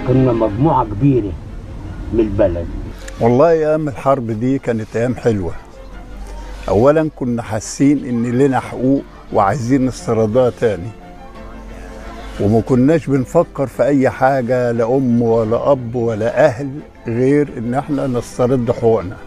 كنا مجموعة كبيرة من البلد والله ايام الحرب دي كانت ايام حلوه اولا كنا حاسين ان لنا حقوق وعايزين نستردها تاني وما كناش بنفكر في اي حاجه لا ام ولا اب ولا اهل غير ان احنا نسترد حقوقنا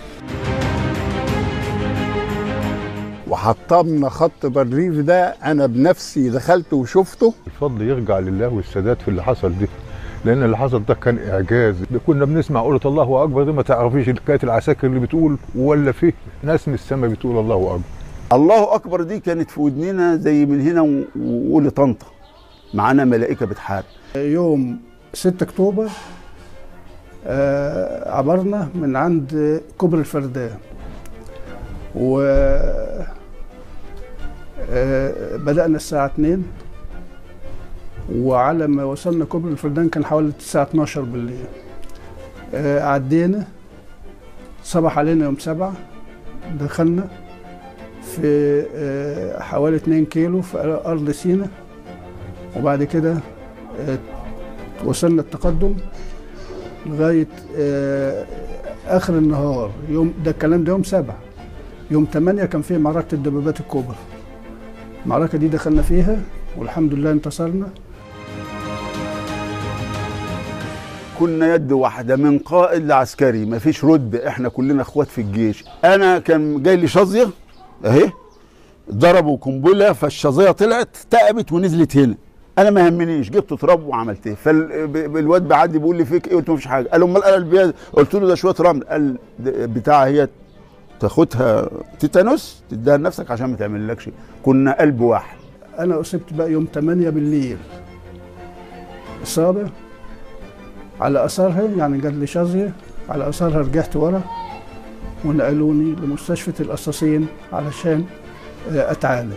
وحطمنا خط بالريف ده انا بنفسي دخلت وشفته الفضل يرجع لله والسادات في اللي حصل ده لان اللي حصل ده كان اعجاز كنا بنسمع قولة الله اكبر دي ما تعرفيش حكايه العساكر اللي بتقول ولا فيه ناس من السماء بتقول الله اكبر الله اكبر دي كانت في ودننا زي من هنا و- وقول طنطا معانا ملائكه بتحارب يوم 6 اكتوبر آه، عبرنا من عند كوبري الفردان و آه، بدأنا الساعة 2 وعلى ما وصلنا كوبري الفردان كان حوالي الساعة 12 بالليل آه، عدينا صبح علينا يوم سبعة دخلنا في آه، حوالي 2 كيلو في أرض سينا وبعد كده آه، وصلنا التقدم لغاية آه، آخر النهار يوم ده الكلام ده يوم سبعة يوم ثمانية كان فيه معركة الدبابات الكبرى المعركة دي دخلنا فيها والحمد لله انتصرنا كنا يد واحده من قائد لعسكري مفيش رتبه احنا كلنا اخوات في الجيش انا كان جاي لي شظيه اهي ضربوا قنبله فالشظيه طلعت تقبت ونزلت هنا انا ما يهمنيش جبت تراب وعملت ايه فالواد بعدي بيقول لي فيك ايه قلت له مفيش حاجه قال له امال قال البياد قلت له ده شويه رمل قال ده بتاع هي تاخدها تيتانوس تديها لنفسك عشان ما تعملكش كنا قلب واحد أنا أصبت بقى يوم 8 بالليل إصابة على أثرها يعني جات لي شظية على أثرها رجعت ورا ونقلوني لمستشفى القصاصين علشان آه، أتعالج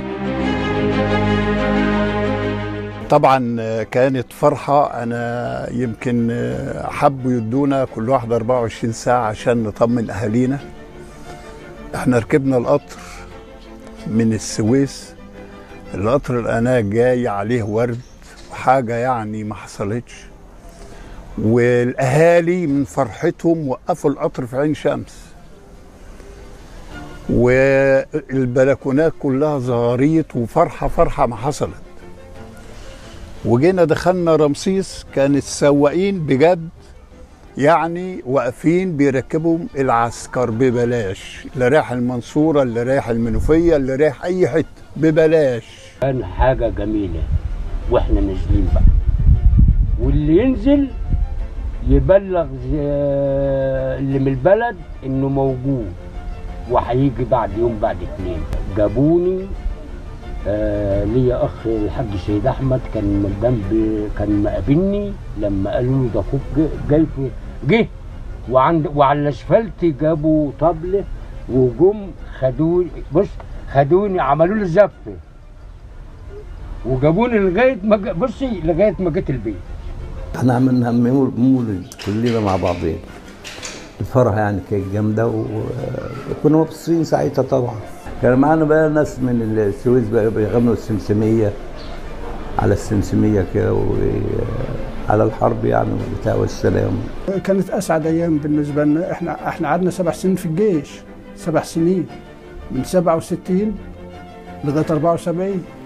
طبعا آه، كانت فرحة أنا يمكن آه، حبوا يدونا كل واحد 24 ساعة عشان نطمن أهالينا احنا ركبنا القطر من السويس القطر الأنا جاي عليه ورد وحاجة يعني ما حصلتش والأهالي من فرحتهم وقفوا القطر في عين شمس والبلكونات كلها زغاريط وفرحة فرحة ما حصلت وجينا دخلنا رمسيس كان السواقين بجد يعني واقفين بيركبوا العسكر ببلاش اللي رايح المنصورة اللي رايح المنوفية اللي رايح أي حتة ببلاش كان حاجة جميلة واحنا نازلين بقى واللي ينزل يبلغ ز- اللي من البلد انه موجود وهيجي بعد يوم بعد اتنين جابوني آه ليا اخ الحاج سيد احمد كان من جنب كان مقابلني لما قالوا له ده اخوك جه- جاي في جه وعند وعلى الاسفلت جابوا طبله وجم خدوني بص خدوني عملوا لي زفه وجابوني لغايه ما ج- بصي لغايه ما جيت البيت احنا عملنا مول- مولد كلنا مع بعضين الفرحة يعني كانت جامدة وكنا مبسوطين ساعتها طبعا كان معانا بقى ناس من السويس بقى بيغنوا السمسمية على السمسمية كده وعلى الحرب يعني وبتاع والسلام كانت اسعد ايام بالنسبه لنا احنا احنا قعدنا سبع سنين في الجيش سبع سنين من 67 لغايه 74